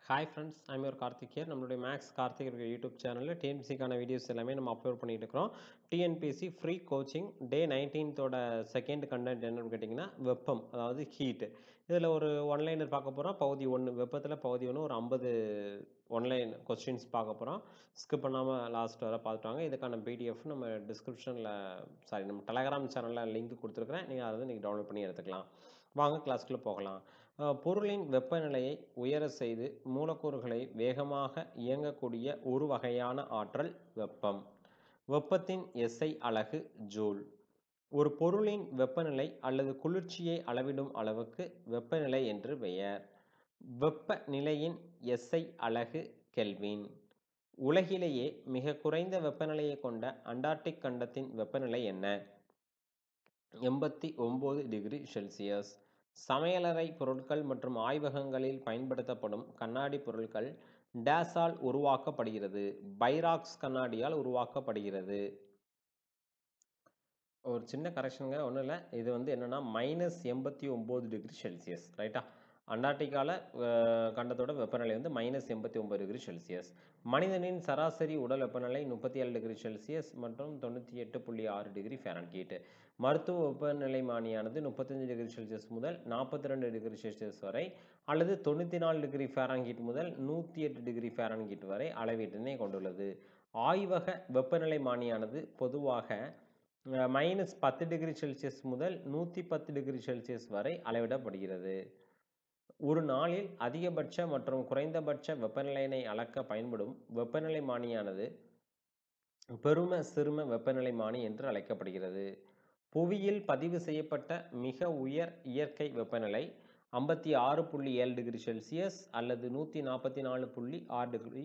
hi friends I'm your Karthik here நம்மளுடைய Max Karthik இருக்கிற YouTube சேனலில் டிஎன்பிசிக்கான வீடியோஸ் எல்லாமே நம்ம அப்லோட் பண்ணிட்டு இருக்கிறோம் டிஎன்பிசி ஃப்ரீ கோச்சிங் டே நைன்டீன்த்தோட செகண்ட் கண்டென்ட் என்னன்னு கேட்டிங்கன்னா வெப்பம் அதாவது ஹீட் இதில் ஒரு ஒன்லைனர் பார்க்க போகிறோம் பகுதி ஒன்று வெப்பத்தில் பகுதி ஒன்று ஒரு ஐம்பது ஒன்லைன் கொஸ்டின்ஸ் பார்க்க போகிறோம் ஸ்கிப் பண்ணாமல் லாஸ்ட் வரை பார்த்துட்டாங்க இதுக்கான பிடிஎஃப் நம்ம டிஸ்கிரிப்ஷனில் சாரி நம்ம டெலகிராம் சேனலில் லிங்க் கொடுத்துருக்குறேன் நீங்கள் அதை வந்து நீங்கள் டவுன்லோட் பண்ணி எடுத்துக்கலாம் வாங்க கிளாஸ்க்குள்ளே போகலாம் அஹ் பொருளின் வெப்பநிலையை உயர செய்து மூலக்கூறுகளை வேகமாக இயங்கக்கூடிய ஒரு வகையான ஆற்றல் வெப்பம் வெப்பத்தின் எஸ்ஐ அலகு ஜூல் ஒரு பொருளின் வெப்பநிலை அல்லது குளிர்ச்சியை அளவிடும் அளவுக்கு வெப்பநிலை என்று பெயர் வெப்பநிலையின் எஸ்ஐ அலகு கெல்வின் உலகிலேயே மிக குறைந்த வெப்பநிலையை கொண்ட அண்டார்டிக் கண்டத்தின் வெப்பநிலை என்ன எண்பத்தி ஒம்பது டிகிரி செல்சியஸ் சமையலறை பொருட்கள் மற்றும் ஆய்வகங்களில் பயன்படுத்தப்படும் கண்ணாடி பொருட்கள் டேஸால் உருவாக்கப்படுகிறது பைராக்ஸ் கண்ணாடியால் உருவாக்கப்படுகிறது ஒரு சின்ன கரெக்ஷனுங்க ஒன்றும் இல்லை இது வந்து என்னென்னா மைனஸ் எண்பத்தி ஒம்பது டிகிரி செல்சியஸ் ரைட்டா அண்டார்டிகாவில் கண்டத்தோட வெப்பநிலை வந்து மைனஸ் எண்பத்தி ஒம்பது டிகிரி செல்சியஸ் மனிதனின் சராசரி உடல் வெப்பநிலை முப்பத்தி ஏழு டிகிரி செல்சியஸ் மற்றும் தொண்ணூற்றி எட்டு புள்ளி ஆறு டிகிரி ஃபேரன்ஹீட் மருத்துவ வெப்பநிலை மானியானது முப்பத்தஞ்சு டிகிரி செல்சியஸ் முதல் நாற்பத்தி ரெண்டு டிகிரி செல்சியஸ் வரை அல்லது தொண்ணூற்றி நாலு டிகிரி ஃபேரன்ஹீட் முதல் நூற்றி எட்டு டிகிரி ஃபேரன்ஹீட் வரை அளவீட்டினை கொண்டுள்ளது ஆய்வக வெப்பநிலை மானியானது பொதுவாக மைனஸ் பத்து டிகிரி செல்சியஸ் முதல் நூற்றி பத்து டிகிரி செல்சியஸ் வரை அளவிடப்படுகிறது ஒரு நாளில் அதிகபட்ச மற்றும் குறைந்தபட்ச வெப்பநிலையினை அளக்க பயன்படும் வெப்பநிலை மானியானது பெரும சிறும வெப்பநிலை மானி என்று அழைக்கப்படுகிறது புவியில் பதிவு செய்யப்பட்ட மிக உயர் இயற்கை வெப்பநிலை ஐம்பத்தி ஆறு புள்ளி ஏழு டிகிரி செல்சியஸ் அல்லது நூற்றி நாற்பத்தி நாலு புள்ளி ஆறு டிகிரி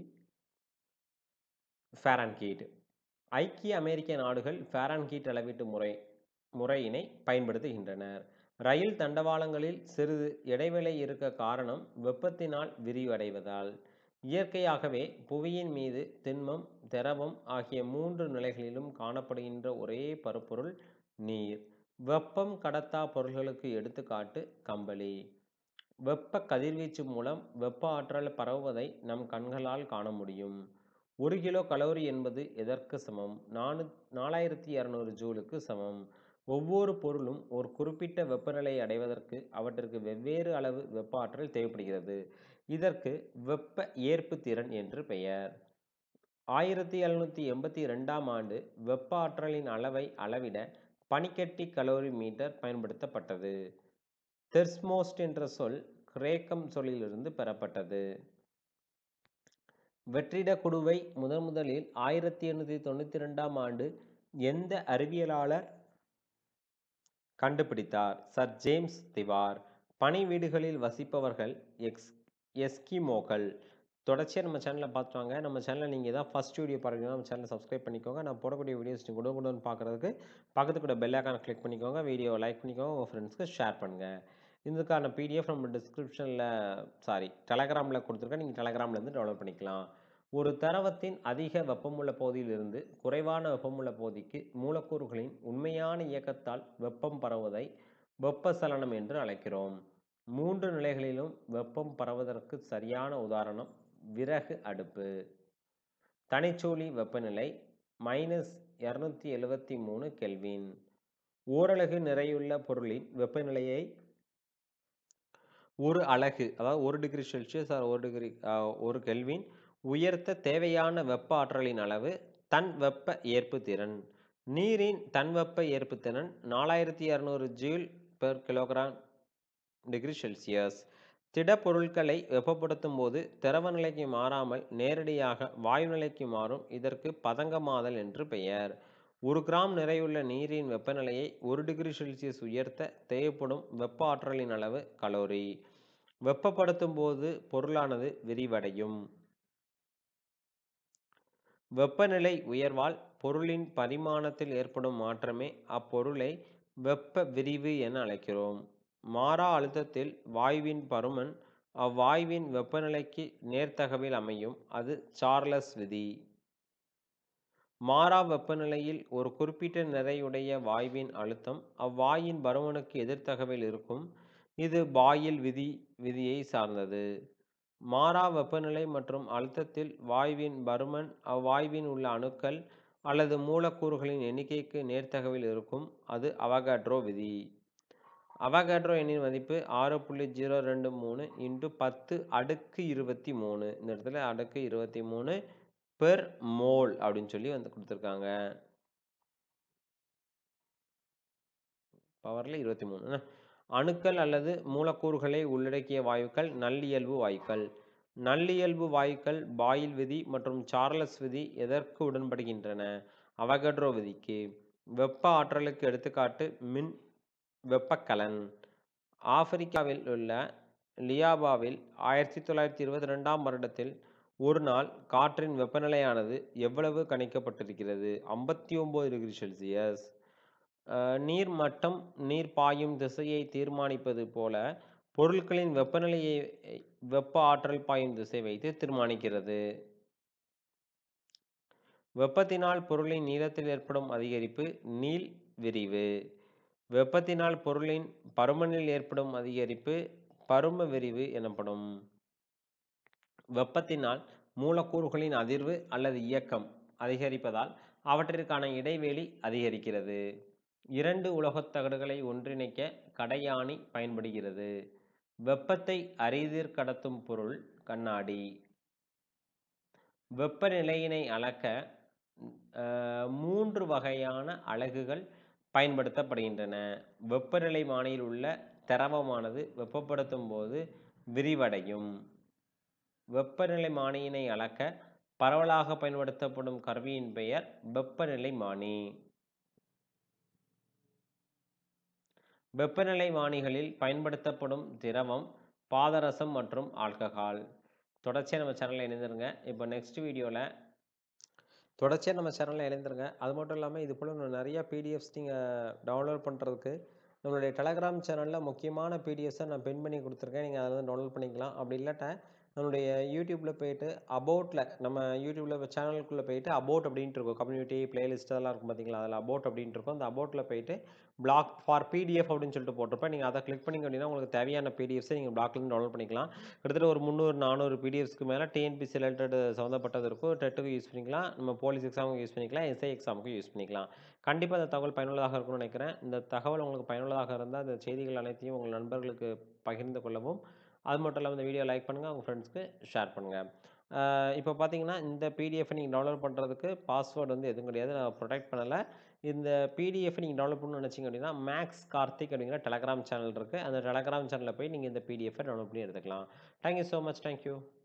ஃபேரன்ஹீட் ஐக்கிய அமெரிக்க நாடுகள் ஃபேரன்ஹீட் அளவீட்டு முறை முறையினை பயன்படுத்துகின்றனர் ரயில் தண்டவாளங்களில் சிறிது இடைவெளி இருக்க காரணம் வெப்பத்தினால் விரிவடைவதால் இயற்கையாகவே புவியின் மீது திண்மம் திரவம் ஆகிய மூன்று நிலைகளிலும் காணப்படுகின்ற ஒரே பருப்பொருள் நீர் வெப்பம் கடத்தா பொருள்களுக்கு எடுத்துக்காட்டு கம்பளி வெப்ப கதிர்வீச்சு மூலம் வெப்ப ஆற்றல் பரவுவதை நம் கண்களால் காண முடியும் ஒரு கிலோ கலோரி என்பது எதற்கு சமம் நானூ நாலாயிரத்தி இரநூறு ஜூலுக்கு சமம் ஒவ்வொரு பொருளும் ஒரு குறிப்பிட்ட வெப்பநிலையை அடைவதற்கு அவற்றிற்கு வெவ்வேறு அளவு வெப்ப ஆற்றல் தேவைப்படுகிறது இதற்கு வெப்ப ஏற்பு திறன் என்று பெயர் ஆயிரத்தி எழுநூற்றி எண்பத்தி ரெண்டாம் ஆண்டு வெப்ப ஆற்றலின் அளவை அளவிட பனிக்கட்டி கலோரி மீட்டர் பயன்படுத்தப்பட்டது தெர்ஸ்மோஸ்ட் என்ற சொல் கிரேக்கம் சொல்லிலிருந்து பெறப்பட்டது வெற்றிட குடுவை முதன் முதலில் ஆயிரத்தி எண்ணூற்றி தொண்ணூற்றி ரெண்டாம் ஆண்டு எந்த அறிவியலாளர் கண்டுபிடித்தார் சர் ஜேம்ஸ் திவார் பனி வீடுகளில் வசிப்பவர்கள் எக்ஸ் எஸ்கிமோக்கள் தொடர்ச்சியாக நம்ம சேனலில் பார்த்துவாங்க நம்ம சேனலில் நீங்கள் தான் ஃபஸ்ட் வீடியோ பாருங்கன்னா நம்ம சேனலை சப்ஸ்கிரைப் பண்ணிக்கோங்க நான் போடக்கூடிய வீடியோஸ் நீங்கள் கூட கூட பார்க்குறதுக்கு பக்கத்து கூட பெல் ஐக்கான கிளிக் பண்ணிக்கோங்க வீடியோ லைக் பண்ணிக்கோங்க உங்கள் ஃப்ரெண்ட்ஸ்க்கு ஷேர் பண்ணுங்கள் இதுக்கான பிடிஎஃப் நம்ம டிஸ்கிரிப்ஷனில் சாரி டெலகிராமில் கொடுத்துருக்கேன் நீங்கள் டெலகிராம்லேருந்து டவுன்லோட் பண்ணிக்கலாம் ஒரு தரவத்தின் அதிக வெப்பமுள்ள பகுதியிலிருந்து குறைவான வெப்பமுள்ள பகுதிக்கு மூலக்கூறுகளின் உண்மையான இயக்கத்தால் வெப்பம் பரவுவதை வெப்பசலனம் என்று அழைக்கிறோம் மூன்று நிலைகளிலும் வெப்பம் பரவுவதற்கு சரியான உதாரணம் விறகு அடுப்பு தனிச்சூழி வெப்பநிலை மைனஸ் இரநூத்தி எழுவத்தி மூணு கெல்வின் ஓரலகு நிறையுள்ள பொருளின் வெப்பநிலையை ஒரு அலகு அதாவது ஒரு டிகிரி செல்சியஸ் ஒரு டிகிரி ஒரு கெல்வின் உயர்த்த தேவையான வெப்ப ஆற்றலின் அளவு தன் வெப்ப ஏற்பு திறன் நீரின் தன் வெப்ப ஏற்பு திறன் நாலாயிரத்தி இரநூறு joule per kilogram degree Celsius திடப்பொருட்களை வெப்பப்படுத்தும் போது திரவ நிலைக்கு மாறாமல் நேரடியாக வாயு நிலைக்கு மாறும் இதற்கு பதங்கமாதல் என்று பெயர் ஒரு கிராம் நிறையுள்ள நீரின் வெப்பநிலையை ஒரு டிகிரி செல்சியஸ் உயர்த்த தேவைப்படும் வெப்ப ஆற்றலின் அளவு கலோரி வெப்பப்படுத்தும் போது பொருளானது விரிவடையும் வெப்பநிலை உயர்வால் பொருளின் பரிமாணத்தில் ஏற்படும் மாற்றமே அப்பொருளை வெப்ப விரிவு என அழைக்கிறோம் மாறா அழுத்தத்தில் வாயுவின் பருமன் அவ்வாயுவின் வெப்பநிலைக்கு நேர்த்தகவில் அமையும் அது சார்லஸ் விதி மாறா வெப்பநிலையில் ஒரு குறிப்பிட்ட நிறையுடைய வாயுவின் அழுத்தம் அவ்வாயின் பருமனுக்கு எதிர்த்தகவில் இருக்கும் இது பாயில் விதி விதியை சார்ந்தது மாறா வெப்பநிலை மற்றும் அழுத்தத்தில் வாயுவின் பருமன் அவ்வாயுவின் உள்ள அணுக்கள் அல்லது மூலக்கூறுகளின் எண்ணிக்கைக்கு நேர்த்தகவில் இருக்கும் அது அவகாட்ரோ விதி அவகாட்ரோ எண்ணின் மதிப்பு ஆறு புள்ளி ஜீரோ ரெண்டு மூணு இன்ட்டு பத்து அடுக்கு இருபத்தி மூணு இந்த இடத்துல அடுக்கு இருபத்தி மூணு பெர் மோல் அப்படின்னு சொல்லி வந்து கொடுத்துருக்காங்க பவரில் இருபத்தி மூணு அணுக்கள் அல்லது மூலக்கூறுகளை உள்ளடக்கிய வாயுக்கள் நல்லியல்பு வாயுக்கள் நல்லியல்பு வாயுக்கள் பாயில் விதி மற்றும் சார்லஸ் விதி எதற்கு உடன்படுகின்றன அவகட்ரோ விதிக்கு வெப்ப ஆற்றலுக்கு எடுத்துக்காட்டு மின் வெப்பக்கலன் ஆப்பிரிக்காவில் உள்ள லியாபாவில் ஆயிரத்தி தொள்ளாயிரத்தி இருபத்தி ரெண்டாம் வருடத்தில் ஒரு நாள் காற்றின் வெப்பநிலையானது எவ்வளவு கணிக்கப்பட்டிருக்கிறது ஐம்பத்தி ஒம்பது டிகிரி செல்சியஸ் நீர் மட்டம் நீர் பாயும் திசையை தீர்மானிப்பது போல பொருட்களின் வெப்பநிலையை வெப்ப ஆற்றல் பாயும் திசை வைத்து தீர்மானிக்கிறது வெப்பத்தினால் பொருளின் நீளத்தில் ஏற்படும் அதிகரிப்பு நீள் விரிவு வெப்பத்தினால் பொருளின் பருமனில் ஏற்படும் அதிகரிப்பு பரும விரிவு எனப்படும் வெப்பத்தினால் மூலக்கூறுகளின் அதிர்வு அல்லது இயக்கம் அதிகரிப்பதால் அவற்றிற்கான இடைவெளி அதிகரிக்கிறது இரண்டு உலோகத் தகடுகளை ஒன்றிணைக்க கடையாணி பயன்படுகிறது வெப்பத்தை அரிதிர் கடத்தும் பொருள் கண்ணாடி வெப்பநிலையினை அளக்க மூன்று வகையான அலகுகள் பயன்படுத்தப்படுகின்றன வெப்பநிலை மானியில் உள்ள திரவமானது வெப்பப்படுத்தும் போது விரிவடையும் வெப்பநிலை மானியினை அளக்க பரவலாக பயன்படுத்தப்படும் கருவியின் பெயர் வெப்பநிலை மானி வெப்பநிலை மானிகளில் பயன்படுத்தப்படும் திரவம் பாதரசம் மற்றும் ஆல்கஹால் தொடர்ச்சியாக நம்ம சேனலில் இணைந்துருங்க இப்போ நெக்ஸ்ட் வீடியோவில் தொடர்ச்சியாக நம்ம சேனலில் இணைந்துருங்க அது மட்டும் இல்லாமல் இது போல் நிறையா பிடிஎஃப்ஸ் நீங்கள் டவுன்லோட் பண்ணுறதுக்கு நம்மளுடைய டெலகிராம் சேனலில் முக்கியமான பிடிஎஃப்ஸை நான் பின் பண்ணி கொடுத்துருக்கேன் நீங்கள் அதில் டவுன்லோட் பண்ணிக்கலாம் அப்படி இல்லாட்ட நம்மளுடைய யூடியூப்பில் போயிட்டு அபவுட்டில் நம்ம யூடியூப்பில் சேனலுக்குள்ளே போயிட்டு அபவுட் அப்படின்ட்டு இருக்கும் கம்யூனிட்டி பிளேலிஸ்ட் அதெல்லாம் இருக்கும் பார்த்தீங்களா அதில் அபவுட் அப்படின்ட்டு இருக்கும் அந்த அபவுட்டில் போயிட்டு பிளாக் ஃபார் பிடிஎஃப் அப்படின்னு சொல்லிட்டு போட்டிருப்பேன் நீங்கள் அதை கிளிக் பண்ணிங்க அப்படின்னா உங்களுக்கு தேவையான பிடிஎஃப்ஸை நீங்கள் பிளாக்லேருந்து டவுன்லோட் பண்ணிக்கலாம் கிட்டத்தட்ட ஒரு முந்நூறு நானூறு பிடிஎஃப்ஸ்க்கு மேலே டிஎன்பிசி ரிலேட்டட் சம்மந்தப்பட்டது இருக்கும் டெட்டுக்கு யூஸ் பண்ணிக்கலாம் நம்ம போலீஸ் எக்ஸாமுக்கு யூஸ் பண்ணிக்கலாம் எஸ்ஐ எக்ஸாமுக்கு யூஸ் பண்ணிக்கலாம் கண்டிப்பாக இந்த தகவல் பயனுள்ளதாக இருக்கும்னு நினைக்கிறேன் இந்த தகவல் உங்களுக்கு பயனுள்ளதாக இருந்தால் இந்த செய்திகள் அனைத்தையும் உங்கள் நண்பர்களுக்கு பகிர்ந்து கொள்ளவும் அது மட்டும் இல்லாமல் இந்த வீடியோ லைக் பண்ணுங்கள் உங்கள் ஃப்ரெண்ட்ஸ்க்கு ஷேர் பண்ணுங்கள் இப்போ பார்த்தீங்கன்னா இந்த பிடிஎஃப் நீங்கள் டவுன்லோட் பண்ணுறதுக்கு பாஸ்வேர்டு வந்து எதுவும் கிடையாது நான் ப்ரொடெக்ட் பண்ணலை இந்த பிடிஎஃப் நீங்கள் டவுன்லோட் பண்ணணும்னு நினச்சிங்க அப்படின்னா மேக்ஸ் கார்த்திக் அப்படிங்கிற டெலகிராம் சேனல் இருக்குது அந்த டெலகிராம் சேனலில் போய் நீங்கள் இந்த பிடிஎஃபை டவுன்லோட் பண்ணி எடுத்துக்கலாம் தேங்க்யூ ஸோ மச் தேங்க்யூ